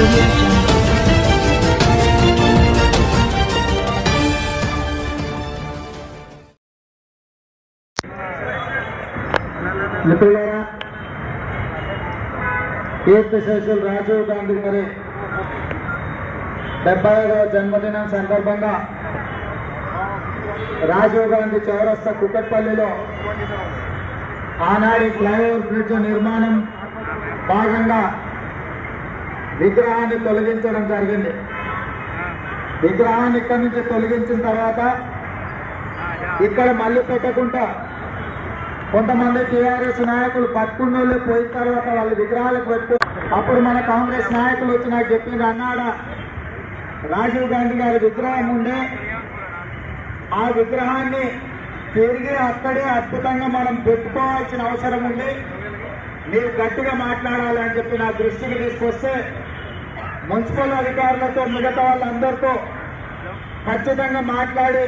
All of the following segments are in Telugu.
audio jungle. మిత్రులారా కీర్తి శేషులు రాజీవ్ గాంధీ గారి డెబ్బై ఐదవ జన్మదినం సందర్భంగా రాజీవ్ గాంధీ చౌరస్తా కుక్కట్పల్లిలో ఆనాడి ఫ్లైఓవర్ బ్రిడ్జ్ నిర్మాణం భాగంగా విగ్రహాన్ని తొలగించడం జరిగింది విగ్రహాన్ని ఇక్కడి నుంచి తొలగించిన తర్వాత ఇక్కడ మళ్ళీ పెట్టకుండా కొంతమంది టీఆర్ఎస్ నాయకులు పట్టుకున్నోళ్ళు పోయిన తర్వాత వాళ్ళు విగ్రహాలకు పెట్టు అప్పుడు మన కాంగ్రెస్ నాయకులు వచ్చి నాకు చెప్పింది అన్నాడ రాజీవ్ గాంధీ గారి విగ్రహం ఉండే ఆ విగ్రహాన్ని తిరిగి అక్కడే అద్భుతంగా మనం పెట్టుకోవాల్సిన అవసరం ఉంది మీరు గట్టిగా మాట్లాడాలి అని చెప్పి నా దృష్టికి తీసుకొస్తే మున్సిపల్ అధికారులతో మిగతా వాళ్ళందరితో ఖచ్చితంగా మాట్లాడి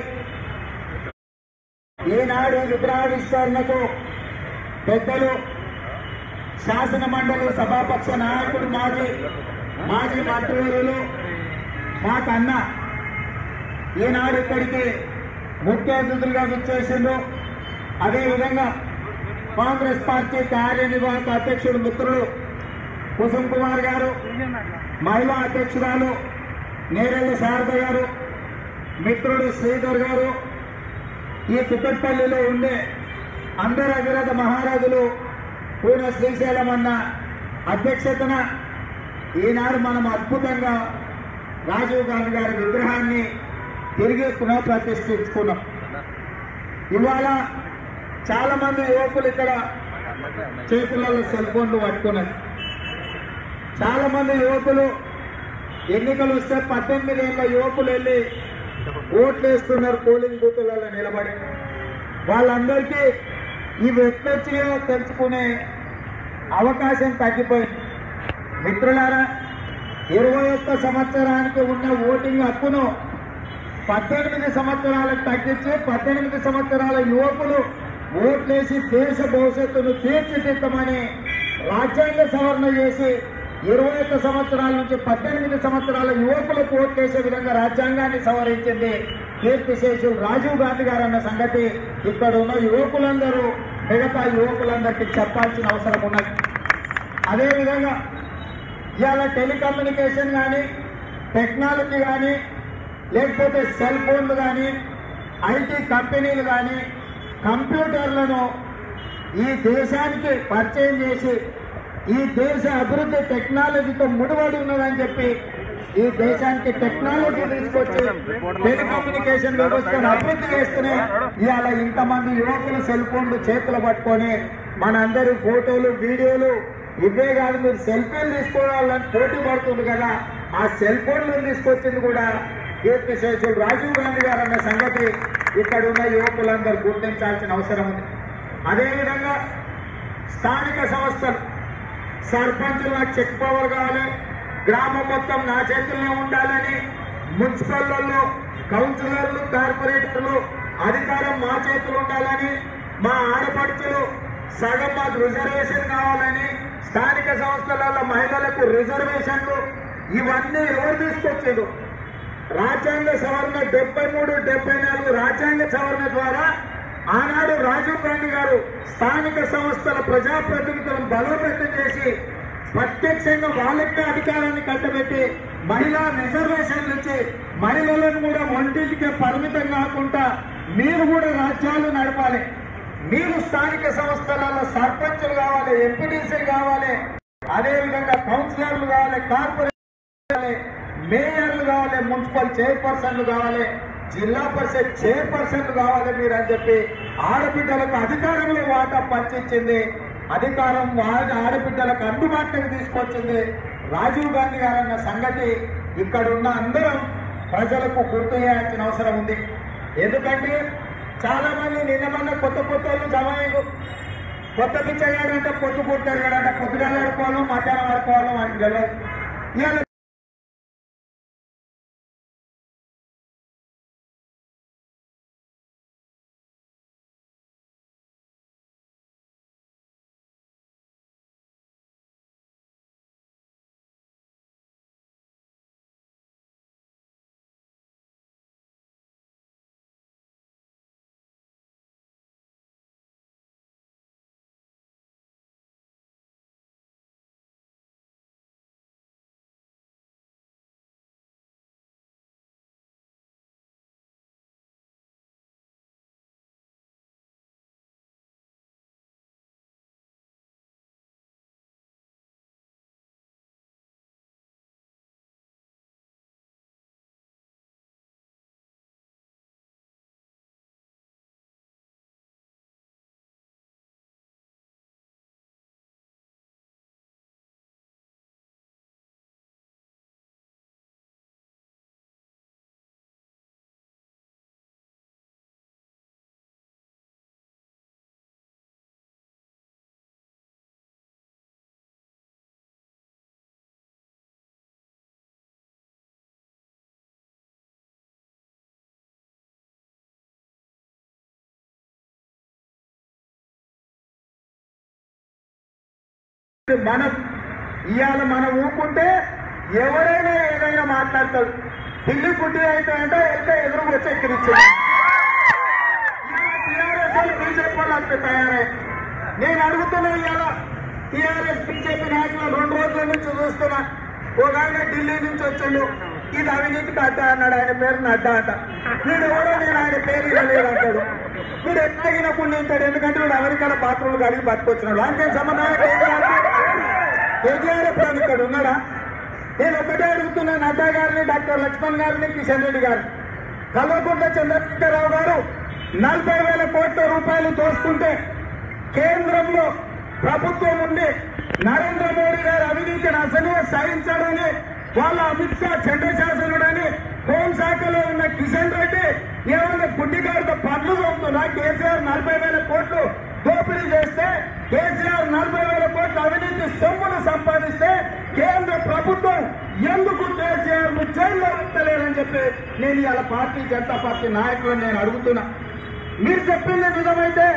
ఈనాడు ఈ విగ్రహావిష్కరణకు పెద్దలు శాసన మండలి సభాపక్ష నాయకుడు మాజీ మాజీ మంత్రివర్యులు మాకన్న ఈనాడు ఇక్కడికి ముఖ్య అతిథులుగా విచ్చేసిండ్రు అదేవిధంగా కాంగ్రెస్ పార్టీ కార్యనిర్వాహక అధ్యక్షుడు మిత్రుడు కుసుమ్ కుమార్ గారు మహిళా అధ్యక్షురాలు నేరెళ్ళ శారద గారు మిత్రుడు శ్రీధర్ గారు ఈ కుక్కట్పల్లిలో ఉండే అందరు అధిరథ మహారాజులు పూర్ణ శ్రీశైలం అన్న అధ్యక్షతన ఈనాడు మనం అద్భుతంగా రాజీవ్ గాంధీ గారి విగ్రహాన్ని తిరిగి పునఃప్రతిష్ఠించుకున్నాం ఇవాళ చాలా మంది యువకులు ఇక్కడ చేతులలో సెల్ ఫోన్లు పట్టుకున్నారు చాలా మంది యువకులు ఎన్నికలు వస్తే పద్దెనిమిది ఏళ్ళ యువకులు వెళ్ళి ఓట్లు వేస్తున్నారు పోలింగ్ బూతులలో నిలబడి వాళ్ళందరికీ ఈ వ్యక్తిగా తెలుసుకునే అవకాశం తగ్గిపోయింది మిత్రులారా ఇరవై ఒక్క సంవత్సరానికి ఉన్న ఓటింగ్ హక్కును పద్దెనిమిది సంవత్సరాలకు తగ్గించి పద్దెనిమిది సంవత్సరాల యువకులు ఓట్లేసి దేశ భవిష్యత్తును తీర్చిదిద్దమని రాజ్యాంగ సవరణ చేసి ఇరవై ఒక్క సంవత్సరాల నుంచి పద్దెనిమిది సంవత్సరాల యువకులకు ఓట్లేసే విధంగా రాజ్యాంగాన్ని సవరించింది కీర్తిశేషులు రాజీవ్ గాంధీ గారు అన్న సంగతి ఇక్కడ ఉన్న యువకులందరూ మిగతా యువకులందరికీ చెప్పాల్సిన అవసరం ఉన్నది అదేవిధంగా ఇవాళ టెలికమ్యూనికేషన్ కానీ టెక్నాలజీ కానీ లేకపోతే సెల్ ఫోన్లు కానీ ఐటీ కంపెనీలు కానీ కంప్యూటర్లను ఈ దేశానికి పరిచయం చేసి ఈ దేశ అభివృద్ధి టెక్నాలజీతో ముడిపడి ఉన్నదని చెప్పి ఈ దేశానికి టెక్నాలజీ తీసుకొచ్చి టెలికమ్యూనికేషన్ వ్యవస్థను అభివృద్ధి చేస్తూనే ఇవాళ ఇంతమంది యువకులు సెల్ ఫోన్లు చేతులు పట్టుకొని మనందరి ఫోటోలు వీడియోలు ఇవే కాదు మీరు సెల్ఫీలు తీసుకోవాలని పోటీ పడుతుంది కదా ఆ సెల్ ఫోన్లు తీసుకొచ్చింది కూడా కీర్తి శేషులు రాజీవ్ గాంధీ గారు అన్న సంగతి ఇక్కడ ఉన్న యువకులందరూ గుర్తించాల్సిన అవసరం ఉంది అదేవిధంగా స్థానిక సంస్థలు సర్పంచులు నాకు చెక్ పవర్ కావాలి గ్రామం మొత్తం నా చేతుల్లో ఉండాలని మున్సిపల్లో కౌన్సిలర్లు కార్పొరేటర్లు అధికారం మా చేతులు ఉండాలని మా ఆడపడుచులు సగం మాకు రిజర్వేషన్ కావాలని స్థానిక సంస్థలలో మహిళలకు రిజర్వేషన్లు ఇవన్నీ ఎవరు తీసుకొచ్చారు రాజ్యాంగ సవరణ డెబ్బై మూడు డెబ్బై నాలుగు రాజ్యాంగ సవరణ ద్వారా ఆనాడు రాజీవ్ గాంధీ గారు స్థానిక సంస్థల ప్రజాప్రతినిధులను బలోపేతం చేసి ప్రత్యక్షంగా వాళ్ళకే అధికారాన్ని కట్టబెట్టి మహిళా రిజర్వేషన్లు ఇచ్చి మహిళలను కూడా ఒంటింటికే పరిమితం కాకుండా మీరు కూడా రాజ్యాలు నడపాలి మీరు స్థానిక సంస్థలలో సర్పంచులు కావాలి ఎంపీటీసీలు కావాలి అదేవిధంగా కౌన్సిలర్లు కావాలి కార్పొరేట్ కావాలి మేయర్లు కావాలి మున్సిపల్ చైర్పర్సన్లు కావాలి జిల్లా పరిషత్ చైర్పర్సన్లు కావాలి మీరు అని చెప్పి ఆడబిడ్డలకు అధికారంలో వాటా పంచించింది అధికారం వాళ్ళ ఆడబిడ్డలకు అందుబాటులోకి తీసుకొచ్చింది రాజీవ్ గాంధీ గారు అన్న సంగతి ఇక్కడ ఉన్న అందరం ప్రజలకు గుర్తు చేయాల్సిన అవసరం ఉంది ఎందుకంటే చాలా మంది నిన్న మొన్న కొత్త కొత్త వాళ్ళు జమ అయ్యారు. కొత్త పిచ్చగాడు అంటే పొద్దు పుట్టారు కదా పొద్దుగా ఆడుకోవాలి మధ్యాహ్నం ఆడుకోవాలి వాటికి తెలియదు ఇవాళ మనం ఇవాళ మనం ఊపుకుంటే ఎవరైనా ఏదైనా మాట్లాడతాడు పిల్లి గుడ్డి అయితే అంటే ఇంకా ఎదురుకు వచ్చి ఎక్కిరించాడు టీఆర్ఎస్ వాళ్ళు బీజేపీ వాళ్ళు అంత తయారై నేను అడుగుతున్నా ఇవాళ టీఆర్ఎస్ బీజేపీ నాయకులు రెండు రోజుల నుంచి చూస్తున్నా ఒక ఆయన ఢిల్లీ నుంచి వచ్చాడు ఇది అవినీతికి అడ్డ అన్నాడు ఆయన పేరు నడ్డా అంట వీడు ఎవరో నేను ఆయన పేరు ఇవ్వలేదు అంటాడు వీడు ఎట్లాగినా పుణ్యింటాడు ఎందుకంటే వీడు అమెరికాలో బాత్రూమ్లు కడిగి పట్టుకొచ్చినాడు అంతే సంబంధం కేటీఆర్ ఎప్పుడు ఇక్కడ ఉన్నాడా నేను ఒకటే అడుగుతున్నా నడ్డా గారిని డాక్టర్ లక్ష్మణ్ గారిని కిషన్ రెడ్డి గారిని కల్వకుంట్ల చంద్రశేఖరరావు గారు నలభై వేల కోట్ల రూపాయలు దోసుకుంటే కేంద్రంలో ప్రభుత్వం ఉండి నరేంద్ర మోడీ గారు అవినీతిని అసలు సహించాడని వాళ్ళ అమిత్ షా చంద్రశాసనుడని హోంశాఖలో ఉన్న కిషన్ రెడ్డి ఏమన్నా గుడ్డిగారితో పనులు తోముతున్నా కేసీఆర్ నలభై వేల కోట్లు దోపిడీ చేస్తే కేసీఆర్ నలభై వేల కోట్ల అవినీతి సొమ్మును సంపాదిస్తే కేంద్ర ప్రభుత్వం ఎందుకు కేసీఆర్ ను జైల్లో ఉంచలేరని చెప్పి నేను ఇవాళ పార్టీ జనతా పార్టీ నాయకులను నేను అడుగుతున్నా మీరు చెప్పింది నిజమైతే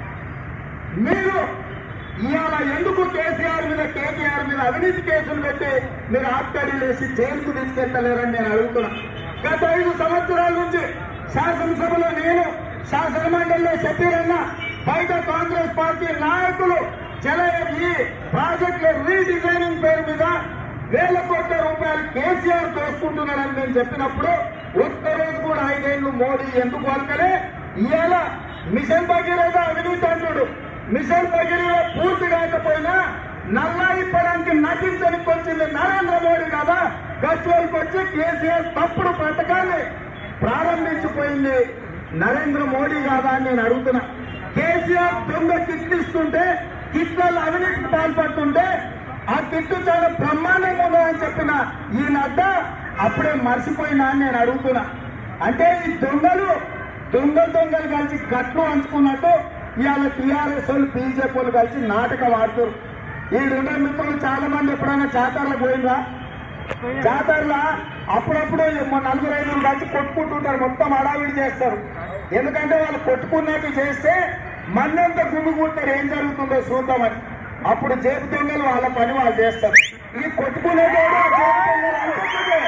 మీరు ఇవాళ ఎందుకు కేసీఆర్ మీద కేటీఆర్ మీద అవినీతి కేసులు పెట్టి మీరు ఆప్కాడీలు వేసి జైలుకు తీసుకెళ్తలేరని నేను అడుగుతున్నా గత ఐదు సంవత్సరాల నుంచి శాసనసభలో నేను శాసన మండలిలో చెప్పిరన్న బయట కాంగ్రెస్ పార్టీ నాయకులు జల ఈ ప్రాజెక్టుల రీడిజైనింగ్ పేరు మీద వేల కోట్ల రూపాయలు కేసీఆర్ దోసుకుంటున్నాడని నేను చెప్పినప్పుడు ఒక్క రోజు కూడా ఐదేళ్లు మోడీ ఎందుకు వర్కలే ఇవాళ మిషన్ భగీరథ అవినీతి అంటుడు మిషన్ భగీరథ పూర్తి కాకపోయినా నల్లా ఇప్పడానికి నటించడానికి వచ్చింది నరేంద్ర మోడీ కదా గజ్వల్కి వచ్చి కేసీఆర్ తప్పుడు పథకాన్ని ప్రారంభించిపోయింది నరేంద్ర మోడీ కాదా అని నేను అడుగుతున్నా కేసీఆర్ దొంగ కిట్లు ఇస్తుంటే కిట్లలో అవినీతికి పాల్పడుతుంటే ఆ కిట్టు చాలా బ్రహ్మాండంగా ఉందని చెప్పిన ఈ నడ్డ అప్పుడే మర్చిపోయినా అని నేను అడుగుతున్నా అంటే ఈ దొంగలు దొంగ దొంగలు కలిసి గట్లు అంచుకున్నట్టు ఇవాళ టీఆర్ఎస్ వాళ్ళు బీజేపీ వాళ్ళు కలిసి నాటకం ఆడుతారు ఈడుండే మిత్రులు చాలా మంది ఎప్పుడైనా జాతరలకు పోయిందా జాతరలో అప్పుడప్పుడు మొన్న నలుగురు ఐదుగురు కలిసి కొట్టుకుంటుంటారు మొత్తం అడావిడి చేస్తారు ఎందుకంటే వాళ్ళు కొట్టుకున్నట్టు చేస్తే మన్నంతా గుమ్మికుంటారు ఏం జరుగుతుందో చూద్దామని అప్పుడు జేబు దొంగలు వాళ్ళ పని వాళ్ళు చేస్తారు ఈ కొట్టుకునేటోడు ఆ జేబు దొంగలు అనుకుంటుంటే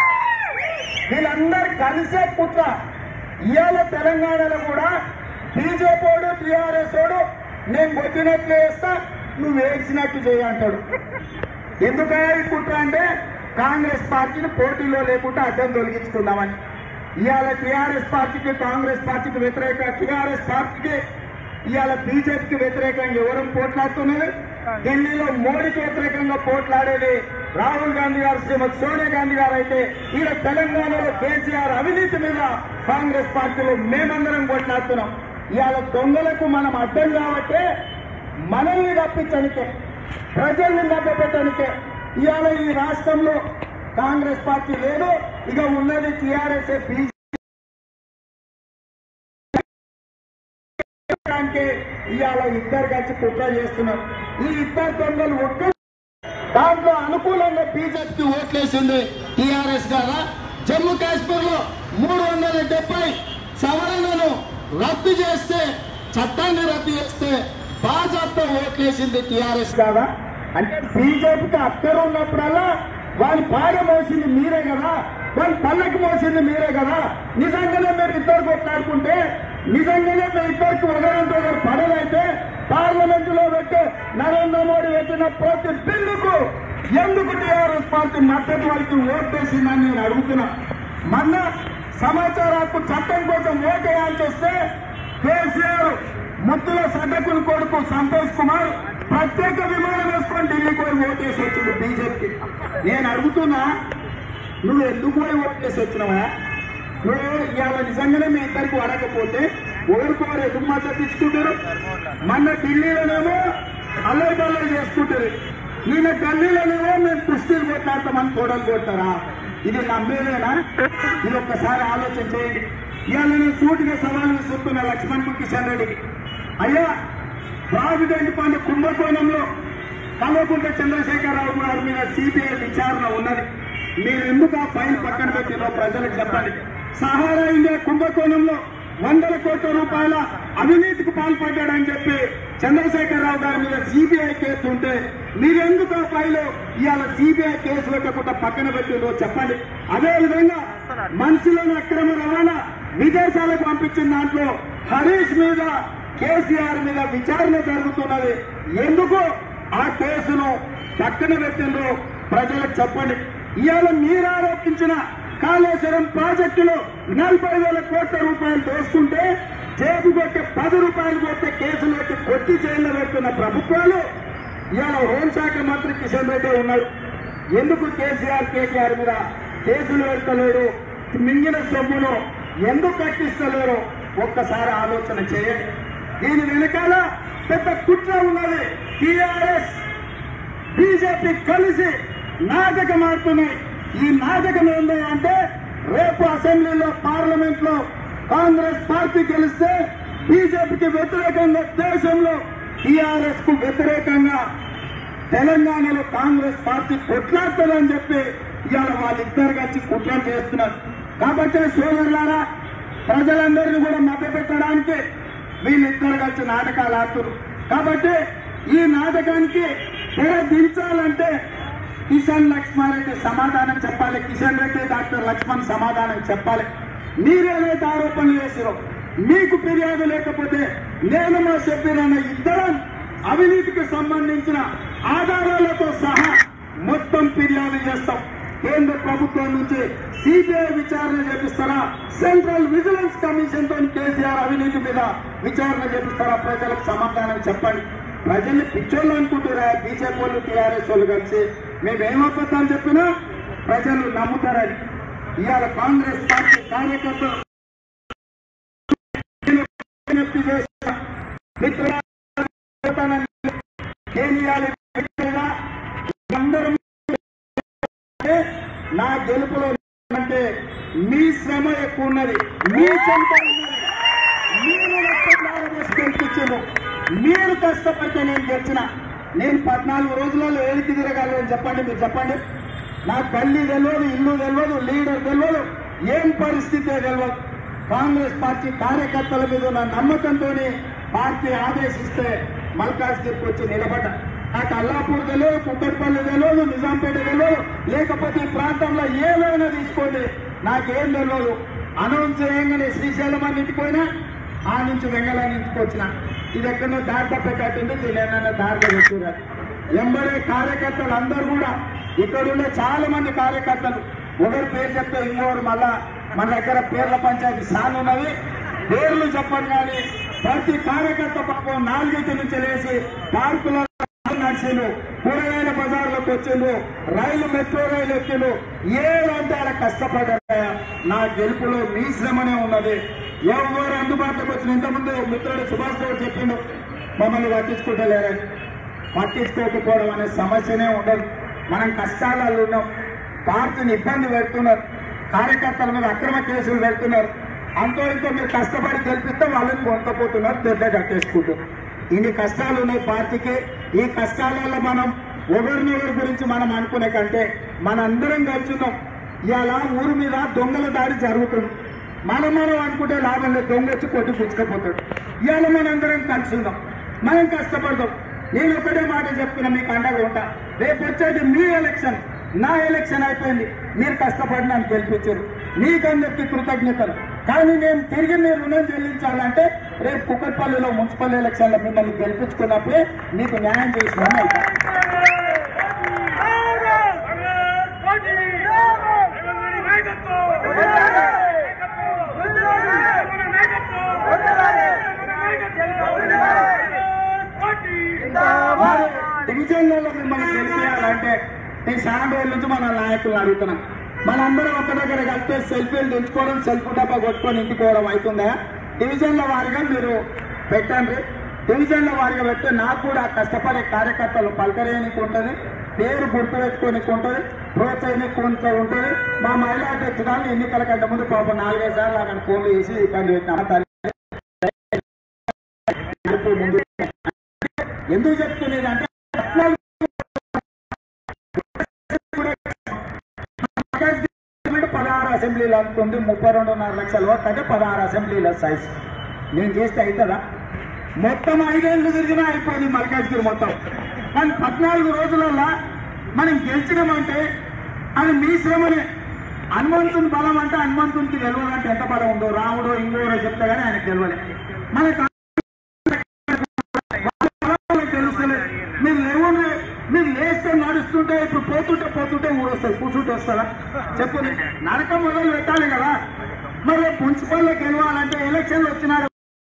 వీళ్ళందరూ కలిసే కుట్ర ఇవాళ తెలంగాణలో కూడా బీజేపీ వాడు టీఆర్ఎస్ వాడు నేను కొట్టినట్లు వేస్తా నువ్వు ఏడ్చినట్టు చేయ అంటాడు ఎందుకయ్యా ఈ కుట్ర అంటే కాంగ్రెస్ పార్టీని పోటీలో లేకుండా అడ్డం తొలగించుకుందామని ఇవాళ టీఆర్ఎస్ పార్టీకి కాంగ్రెస్ పార్టీకి వ్యతిరేక టీఆర్ఎస్ పార్టీకి ఇవాళ బీజేపీకి వ్యతిరేకంగా ఎవరు పోట్లాడుతున్నది ఢిల్లీలో మోడీకి వ్యతిరేకంగా పోట్లాడేది రాహుల్ గాంధీ గారు శ్రీమతి సోనియా గాంధీ గారు అయితే ఈడ తెలంగాణలో కేసీఆర్ అవినీతి మీద కాంగ్రెస్ పార్టీలో మేమందరం పోట్లాడుతున్నాం ఇవాళ దొంగలకు మనం అడ్డం కాబట్టే మనల్ని తప్పించనికే ప్రజల్ని మభ్యపెట్టడానికే ఇవాళ ఈ రాష్ట్రంలో కాంగ్రెస్ పార్టీ లేదు ఇక ఉన్నది టీఆర్ఎస్ బీజేపీ ఇవాళ ఇద్దరు కలిసి కుట్ర చేస్తున్నారు ఈ ఇద్దరు దొంగలు ఒక్క దాంట్లో అనుకూలంగా బీజేపీకి ఓట్లేసింది టీఆర్ఎస్ గారా జమ్మూ కాశ్మీర్ లో మూడు వందల డెబ్బై సవరణను రద్దు చేస్తే చట్టాన్ని రద్దు చేస్తే భాజపా ఓట్లేసింది టీఆర్ఎస్ కాదా అంటే బీజేపీకి అక్కరు ఉన్నప్పుడల్లా వాళ్ళ పాడ మోసింది మీరే కదా వాళ్ళ పల్లకి మోసింది మీరే కదా నిజంగానే మీరు ఇద్దరు కొట్లాడుకుంటే నిజంగానే మీ ఇద్దరికి ఒకరంటే ఒకరు పడలైతే పార్లమెంట్ లో పెట్టి నరేంద్ర మోడీ పెట్టిన ప్రతి బిల్లుకు ఎందుకు టీఆర్ఎస్ పార్టీ మద్దతు వారికి ఓటేసిందని నేను అడుగుతున్నా మొన్న సమాచార హక్కు చట్టం కోసం ఓటేయాల్సి వస్తే కేసీఆర్ ముద్దుల సడ్డకుని కొడుకు సంతోష్ కుమార్ ప్రత్యేక విమానం వేసుకొని ఢిల్లీకి పోయి ఓటేసి వచ్చింది బీజేపీకి నేను అడుగుతున్నా నువ్వు ఎందుకు పోయి ఓటేసి వచ్చినావా నువ్వు ఇవాళ నిజంగానే మీ ఇద్దరికి వడకపోతే ఒకరికొకరు ఎందుకు మద్దతు ఇచ్చుకుంటారు మొన్న ఢిల్లీలోనేమో అల్లరి బల్లరి చేసుకుంటారు ఈయన ఢిల్లీలోనేమో మేము కుస్తీలు కొట్లాడతామని తోడలు కొట్టారా ఇది నమ్మేదేనా ఇది ఒక్కసారి ఆలోచన చేయండి ఇవాళ నేను సూటిగా సవాలు విసురుతున్నా లక్ష్మణ్ కిషన్ రెడ్డికి అయ్యా ప్రావిడెంట్ ఫండ్ కుంభకోణంలో కల్వకుంట్ల చంద్రశేఖరరావు గారి మీద సిబిఐ విచారణ ఉన్నది మీరు ఎందుకు ఆ ఫైల్ పక్కన పెట్టినో ప్రజలకు చెప్పండి సహారా ఇండియా కుంభకోణంలో వందల కోట్ల రూపాయల అవినీతికి పాల్పడ్డాడని చెప్పి చంద్రశేఖరరావు గారి మీద సిబిఐ కేసు ఉంటే మీరెందుకు ఆ ఫైలు ఇవాళ సిబిఐ కేసు పెట్టకుండా పక్కన పెట్టిందో చెప్పండి అదే విధంగా మనిషిలోని అక్రమ రవాణా విదేశాలకు పంపించిన దాంట్లో హరీష్ మీద కేసీఆర్ మీద విచారణ జరుగుతున్నది ఎందుకు ఆ కేసును పక్కన పెట్టిండ్రో ప్రజలకు చెప్పండి ఇవాళ మీరు ఆరోపించిన కాళేశ్వరం ప్రాజెక్టులో నలభై వేల కోట్ల రూపాయలు దోసుకుంటే జేబు కొట్టే పది రూపాయలు కొట్టే కేసులు పెట్టి కొట్టి జైల్లో పెడుతున్న ప్రభుత్వాలు ఇవాళ హోంశాఖ మంత్రి కిషన్ రెడ్డి ఉన్నాడు ఎందుకు కేసీఆర్ కేసీఆర్ మీద కేసులు పెడతలేడు మింగిన సొమ్మును ఎందుకు కట్టిస్తలేరు ఒక్కసారి ఆలోచన చేయండి దీని వెనకాల పెద్ద కుట్ర ఉన్నది టీఆర్ఎస్ బీజేపీ కలిసి నాటకం ఆడుతున్నాయి ఈ నాటకం ఏంటి అంటే రేపు అసెంబ్లీలో పార్లమెంట్ లో కాంగ్రెస్ పార్టీ గెలిస్తే బీజేపీకి వ్యతిరేకంగా దేశంలో టీఆర్ఎస్ కు వ్యతిరేకంగా తెలంగాణలో కాంగ్రెస్ పార్టీ కొట్లాడుతుందని చెప్పి ఇవాళ వాళ్ళిద్దరు కలిసి కుట్ర చేస్తున్నారు కాబట్టి సోదరులారా ప్రజలందరినీ కూడా మభ్యపెట్టడానికి వీళ్ళిద్దరు కలిసి నాటకాలు ఆడుతున్నారు కాబట్టి ఈ నాటకానికి తెర దించాలంటే కిషన్ లక్ష్మణ్ రెడ్డి సమాధానం చెప్పాలి కిషన్ రెడ్డి డాక్టర్ లక్ష్మణ్ సమాధానం చెప్పాలి మీరేదైతే ఆరోపణలు చేసిరో మీకు ఫిర్యాదు లేకపోతే నేను మా చెప్పిన ఇద్దరం అవినీతికి సంబంధించిన ఆధారాలతో సహా మొత్తం ఫిర్యాదు చేస్తాం కేంద్ర ప్రభుత్వం నుంచి సిబిఐ విచారణ చేపిస్తారా సెంట్రల్ విజిలెన్స్ కమిషన్ తో కేసీఆర్ అవినీతి మీద విచారణ చేపిస్తారా ప్రజలకు సమాధానం చెప్పండి ప్రజల్ని పిచ్చోళ్ళు అనుకుంటారా బీజేపీ వాళ్ళు టీఆర్ఎస్ వాళ్ళు కలిసి మేమేం అబద్ధాలు చెప్పినా ప్రజలు నమ్ముతారని ఇవాళ కాంగ్రెస్ పార్టీ కార్యకర్తలు విజ్ఞప్తి చేసిన మిత్రుల ఏం చేయాలి మిత్రులా? అందరం అంటే నా గెలుపులో అంటే మీ శ్రమ ఎక్కువ ఉన్నది మీ చెంత ఉన్నది మీరు లక్షలారా వేసి గెలిపించారు మీరు కష్టపడితే నేను గెలిచిన నేను పద్నాలుగు రోజులలో ఏడికి తిరగాలని చెప్పండి మీరు చెప్పండి నా గల్లీ తెలియదు ఇల్లు తెలియదు లీడర్ తెలియదు ఏం పరిస్థితి తెలియదు కాంగ్రెస్ పార్టీ కార్యకర్తల మీద ఉన్న నమ్మకంతో పార్టీ ఆదేశిస్తే మల్కాజ్గిరికి వచ్చి నిలబడ్డా నాకు అల్లాపూర్ తెలియదు కుక్కట్పల్లి తెలియదు నిజాంపేట తెలియదు లేకపోతే ఈ ప్రాంతంలో ఏదైనా తీసుకోండి నాకేం తెలియదు అనౌన్స్ చేయగానే శ్రీశైలం అని ఇంటికి పోయినా ఆ నుంచి వెంగళాన్ని ఇంటికి వచ్చిన ఇది ఎక్కడో దారి తప్పేటట్టుంది దీని ఏమైనా దారిలో పెట్టున్నారు ఎంబడే కార్యకర్తలు అందరూ కూడా ఇక్కడ ఉండే చాలా మంది కార్యకర్తలు ఒకరి పేరు చెప్తే ఇంకోరు మళ్ళా మన దగ్గర పేర్ల పంచాయతీ సాన్ ఉన్నది పేర్లు చెప్పండి కానీ ప్రతి కార్యకర్త పాపం నాలుగింటి నుంచి లేచి పార్కులో నడిచిండు కూరగాయల బజార్లోకి వచ్చిండు రైలు మెట్రో రైలు ఎక్కిండు ఏదంటే ఆడ కష్టపడ్డా నా గెలుపులో మీ శ్రమనే ఉన్నది ఎవరు అందుబాటులోకి వచ్చిన ఇంతకుముందు మిత్రుడు సుభాష్ గౌడ్ చెప్పిండు మమ్మల్ని పట్టించుకుంటలేరని పట్టించుకోకపోవడం అనే సమస్యనే ఉండదు మనం కష్టాలలో ఉన్నాం పార్టీని ఇబ్బంది పెడుతున్నారు కార్యకర్తల మీద అక్రమ కేసులు పెడుతున్నారు అంతో ఇంతో మీరు కష్టపడి గెలిపిస్తే వాళ్ళని పొందపోతున్నారు దెబ్బ కట్టేసుకుంటారు ఇన్ని కష్టాలు ఉన్నాయి పార్టీకి ఈ కష్టాలలో మనం ఒకరినొకరి గురించి మనం అనుకునే కంటే మనందరం కలిసిన్నాం ఇవాళ ఊరు మీద దొంగల దాడి జరుగుతుంది మనం మనం అనుకుంటే లాభం లేదు దొంగ వచ్చి కొట్టి పుచ్చుకపోతాడు ఇవాళ మనందరం కలిసి ఉన్నాం మనం కష్టపడదాం నేను ఒకటే మాట చెప్తున్నా మీకు అండగా ఉంటా రేపు వచ్చేది మీ ఎలక్షన్ నా ఎలక్షన్ అయిపోయింది మీరు కష్టపడి నన్ను గెలిపించారు మీకందరికి కృతజ్ఞతలు కానీ నేను తిరిగి మీరు రుణం చెల్లించాలంటే రేపు కుక్కట్పల్లిలో మున్సిపల్ ఎలక్షన్లో మిమ్మల్ని గెలిపించుకున్నప్పుడే మీకు న్యాయం చేసిన మరి డివిజన్లలో మిమ్మల్ని గెలిపించాలంటే నేను చాలా రోజుల నుంచి మన నాయకులను అడుగుతున్నాం మనందరం ఒక దగ్గర కలిస్తే సెల్ఫీలు తెచ్చుకోవడం సెల్ఫీ డబ్బా కొట్టుకొని ఇంటికోవడం అవుతుందా డివిజన్ల వారిగా మీరు పెట్టండి డివిజన్ల వారిగా పెడితే నాకు కూడా కష్టపడే కార్యకర్తలు పలకరేయనికి ఉంటుంది పేరు గుర్తు పెట్టుకోనికి ఉంటుంది ప్రోత్సహించుకుంటూ ఉంటుంది మా మహిళా అధ్యక్షురాలు ఎన్నికల కంటే ముందు పాపం నాలుగైదు సార్లు అక్కడ ఫోన్లు చేసి ఇబ్బంది పెట్టిన తల్లి ముందు ఎందుకు చెప్తున్నది అంటే పదహారు అసెంబ్లీలు అనుకుంది ముప్పై రెండున్నర లక్షల ఓట్లు అంటే పదహారు అసెంబ్లీల సైజ్ నేను చేస్తే అవుతుందా మొత్తం ఐదేళ్లు తిరిగినా అయిపోయింది మల్కాజ్గిరి మొత్తం కానీ పద్నాలుగు రోజులలో మనం గెలిచినామంటే అది మీ శ్రమనే హనుమంతుని బలం అంటే హనుమంతునికి తెలియదంటే ఎంత బలం ఉందో రాముడో ఇంకోరో చెప్తే కానీ ఆయనకు తెలియలే మనకు వాళ్ళకి తెలుస్తలేదు మీరు లేవుండే మీరు లేస్తే నడుస్తుంటే ఇప్పుడు పోతుంటే పోతుంటే ఊరొస్తుంది కూర్చుంటే వస్తారా చెప్పండి నడక మొదలు పెట్టాలి కదా మరి మున్సిపల్లో గెలవాలంటే ఎలక్షన్లు వచ్చినారు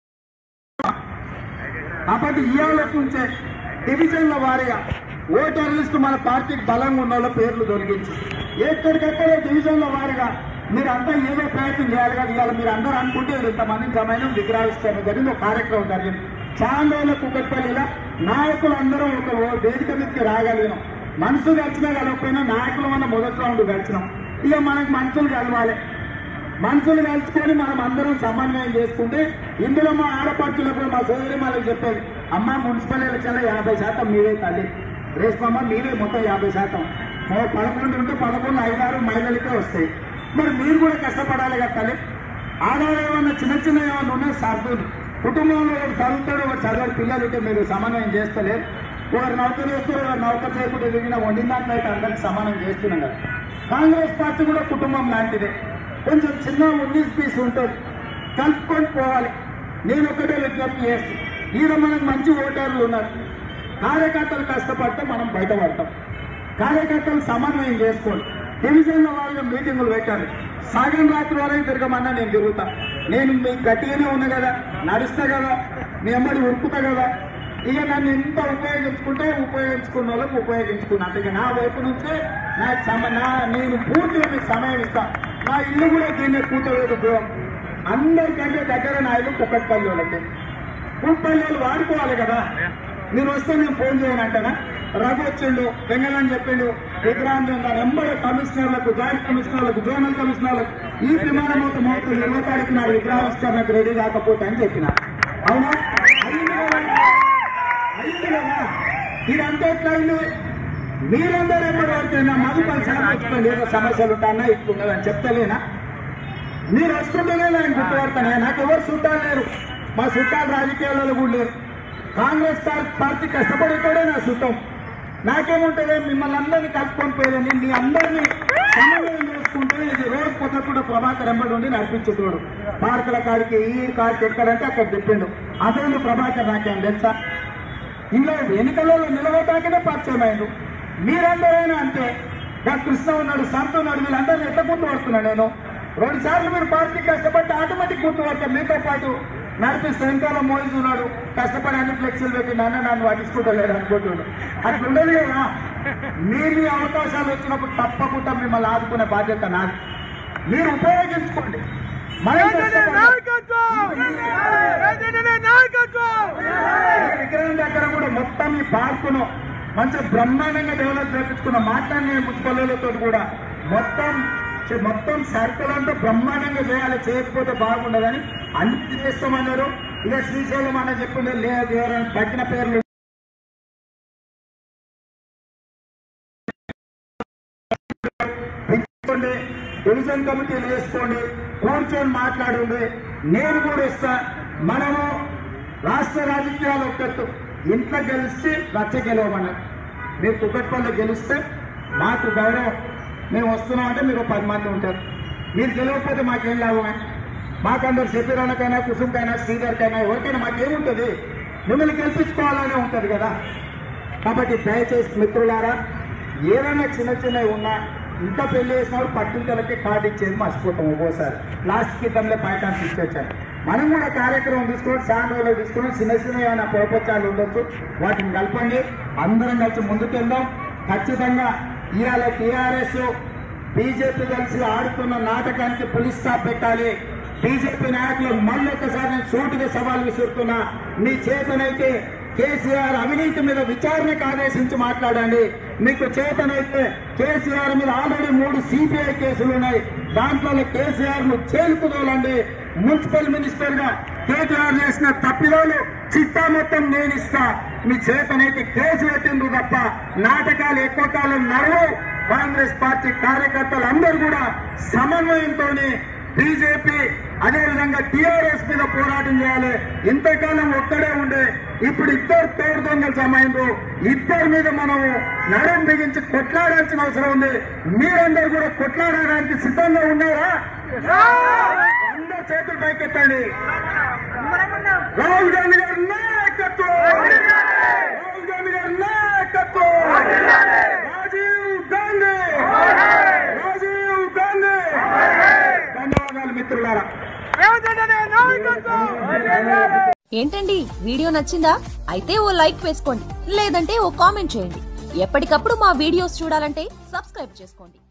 కాబట్టి ఇవాళ నుంచే డివిజన్ల వారీగా ఓటర్ లిస్టు మన పార్టీకి బలంగా ఉన్న వాళ్ళ పేర్లు తొలగించి ఎక్కడికక్కడ డివిజన్ల వారీగా మీరు అంతా ఏదో ప్రయత్నం చేయాలి కదా ఇవాళ మీరు అందరూ అనుకుంటే ఇంతమందిని జమైన విగ్రహిస్తాను జరిగింది ఒక కార్యక్రమం జరిగింది చాలా రోజుల కుక్కట్పల్లిలో నాయకులు అందరూ ఒక ఓ- వేదిక మీదకి రాగలిగినాం మనసు గడిచినా కలగకపోయినా నాయకులు మన మొదటి రౌండ్ గడిచినాం ఇక మనకు మనుషులు కలవాలి మనుషులు కలుసుకొని మనం అందరం సమన్వయం చేసుకుంటే ఇందులో మా ఆడపడుచులకు మా సోదరి వాళ్ళకి చెప్పేది అమ్మ మున్సిపల్ ఎలక్షన్లో యాభై శాతం మీరే తల్లి రేస్మమ్మ మీరే మొత్తం యాభై శాతం ఓ పదకొండు ఉంటే పదకొండు ఐదారు మహిళలకే వస్తాయి మరి మీరు కూడా కష్టపడాలి కదా తల్లి ఆదాయం ఏమన్నా చిన్న చిన్న ఏమన్నా ఉన్నాయి సర్దులు కుటుంబంలో ఒకరు చదువుతాడు ఒకరు చదవడు పిల్లలు ఉంటే మీరు సమన్వయం చేస్తలేరు ఒకరు నౌకరు చేస్తారు ఒకరు నౌకరు చేయకుండా దిగిన వండిన దాంట్లో అయితే అందరికి సమానం చేస్తున్నాం కదా కాంగ్రెస్ పార్టీ కూడా కుటుంబం లాంటిదే కొంచెం చిన్న ఉన్నీస్ పీస్ ఉంటుంది కలుపుకొని పోవాలి నేను ఒకటే విజ్ఞప్తి చేస్తాను ఈయన మనకు మంచి ఓటర్లు ఉన్నారు కార్యకర్తలు కష్టపడితే మనం బయటపడతాం కార్యకర్తలు సమన్వయం చేసుకోండి డివిజన్ల వాళ్ళు మీటింగులు పెట్టాలి సాగం రాత్రి వరకు తిరగమన్నా నేను తిరుగుతా నేను మీకు గట్టిగానే ఉన్నా కదా నడుస్తా కదా మీ అమ్మడి ఉరుకుతా కదా ఇక నన్ను ఎంత ఉపయోగించుకుంటే ఉపయోగించుకున్న వాళ్ళకి ఉపయోగించుకున్నా ఇక నా వైపు నుంచే నాకు సమ నా నేను పూర్తిగా మీకు సమయం ఇస్తా నా ఇల్లు కూడా దీన్ని కూతలేదు దూరం అందరికంటే దగ్గర నా ఇల్లు కుక్కట్పల్లి వాళ్ళకి కుక్కట్పల్లి వాడుకోవాలి కదా మీరు వస్తే నేను ఫోన్ చేయనంటనా రఘు వచ్చిండు వెంగళని చెప్పిండు విక్రాంతి ఉన్నారు ఎంబడి కమిషనర్లకు జాయింట్ కమిషనర్లకు జోనల్ కమిషనర్లకు ఈ విమానం మొత్తం మొత్తం ఇరవై తారీఖు నాడు విగ్రహావిష్కరణకు రెడీ కాకపోతే అని చెప్పిన అవునా అయింది కదా? అయింది కదా ఇదంతా ఎట్లా అయింది మీరందరూ ఎప్పటి వరకు నా మధుపల్ సార్ ఏదో సమస్యలు ఉంటాయన్నా ఇట్లున్నదని చెప్తలేనా మీరు వస్తుంటేనే నేను గుర్తుపడతాను నాకు ఎవరు చుట్టాలు లేరు మా చుట్టాలు రాజకీయాలలో కూడా లేరు కాంగ్రెస్ పార్- పార్టీ కష్టపడేటోడే నా చుట్టం నాకేముంటుంది మిమ్మల్ని అందరినీ కలుపుకొని పోయేదని మీ అందరినీ సమన్వయం చేసుకుంటే ఇది రోజు కొత్త కూడా ప్రభాకర్ ఎంబడి ఉండి నడిపించేటోడు పార్కుల కాడికి ఈ కాడికి ఎక్కడంటే అక్కడ చెప్పిండు అతను ప్రభాకర్ నాకేం తెలుసా ఇంట్లో ఎన్నికలలో నిలబడటాకనే పరిచయం అయ్యారు మీరందరైనా అంతే గా కృష్ణ ఉన్నాడు సంత ఉన్నాడు వీళ్ళందరినీ ఎట్లా గుర్తుపడుతున్నాను నేను రెండు సార్లు మీరు పార్టీ కష్టపడి ఆటోమేటిక్ గుర్తుపడతాం మీతో పాటు నడిపిస్తే వెనకాల మోయిజ్ ఉన్నాడు కష్టపడి అన్ని ఫ్లెక్సీలు పెట్టి నాన్న నన్ను పట్టించుకుంటలేడు అనుకుంటున్నాడు అట్లా ఉండదు కదా మీరు మీ అవకాశాలు వచ్చినప్పుడు తప్పకుండా మిమ్మల్ని ఆదుకునే బాధ్యత నాది మీరు ఉపయోగించుకోండి మనం కష్టపడాలి. ఈ విగ్రహం దగ్గర కూడా మొత్తం ఈ పార్కును మంచి బ్రహ్మాండంగా డెవలప్ చేపించుకున్న మాట్లాడిన మున్సిపాలిటీలతో కూడా మొత్తం చే- మొత్తం సర్కిల్ అంతా బ్రహ్మాండంగా చేయాలి చేయకపోతే బాగుండదని అన్ని చేస్తామన్నారు ఇక శ్రీశైలం అన్న చెప్పింది లేదు ఎవరైనా తగ్గిన పేర్లు పెట్టుకోండి డివిజన్ కమిటీలు వేసుకోండి కూర్చొని మాట్లాడండి నేను కూడా ఇస్తా మనము రాష్ట్ర రాజకీయాలు ఒక్కట్టు ఇంట్లో గెలిచి రచ్చ గెలవమన్నారు మీరు కుక్కట్పల్లి గెలిస్తే మాకు గౌరవం మేము వస్తున్నాం అంటే మీరు పది మంది ఉంటారు మీరు గెలవకపోతే మాకేం లాభమే మాకందరు శశిరాణకైనా కుసుమ్కైనా శ్రీధర్కైనా ఎవరికైనా మాకేముంటుంది మిమ్మల్ని గెలిపించుకోవాలనే ఉంటుంది కదా కాబట్టి దయచేసి మిత్రులారా ఏదైనా చిన్న చిన్నవి ఉన్నా ఇంత పెళ్లి చేసినప్పుడు పట్టింతలకి కార్డు ఇచ్చేది మర్చిపోతాం ఒక్కోసారి లాస్ట్ క్రితంలో పైకాన్స్ ఇచ్చేచ్చాను మనం కూడా కార్యక్రమం తీసుకొని చాలా రోజులు తీసుకుని చిన్న చిన్న ఏమైనా పొరపచ్చాలు ఉండొచ్చు వాటిని కలపండి అందరం కలిసి ముందుకెళ్దాం ఖచ్చితంగా ఇవాళ టీఆర్ఎస్ బీజేపీ కలిసి ఆడుతున్న నాటకానికి పులిస్ స్టాప్ పెట్టాలి బీజేపీ నాయకులు మళ్ళీ ఒకసారి నేను సూటిగా సవాల్ విసురుతున్నా మీ చేతనైతే కేసీఆర్ అవినీతి మీద విచారణకు ఆదేశించి మాట్లాడండి మీకు చేతనైతే కేసీఆర్ మీద ఆల్రెడీ మూడు సిబిఐ కేసులు ఉన్నాయి దాంట్లో కేసీఆర్ ను చేలుకుదోలండి మున్సిపల్ మినిస్టర్ గా కేటీఆర్ చేసిన తప్పిదాలు చిట్టా మొత్తం నేను ఇస్తా మీ చేతనైతే కేసు పెట్టిండ్రు తప్ప నాటకాలు ఎక్కువ కాలం నడవు కాంగ్రెస్ పార్టీ కార్యకర్తలు అందరూ కూడా సమన్వయంతోనే బీజేపీ అదేవిధంగా టీఆర్ఎస్ మీద పోరాటం చేయాలి ఇంతకాలం ఒక్కడే ఉండే ఇప్పుడు ఇద్దరు తోడు దొంగలు సమైండ్రు ఇద్దరి మీద మనం నడుం బిగించి కొట్లాడాల్సిన అవసరం ఉంది మీరందరూ కూడా కొట్లాడడానికి సిద్ధంగా ఉన్నారా అందరు చేతులు పైకెత్తండి రాహుల్ గాంధీ గారి నాయకత్వం రాహుల్ గాంధీ గారి నాయకత్వం రాజీవ్ గాంధీ రాజీవ్ గాంధీ ధన్యవాదాలు మిత్రులారా ఏంటండి వీడియో నచ్చిందా అయితే ఓ లైక్ వేసుకోండి లేదంటే ఓ కామెంట్ చేయండి ఎప్పటికప్పుడు మా వీడియోస్ చూడాలంటే సబ్స్క్రైబ్ చేసుకోండి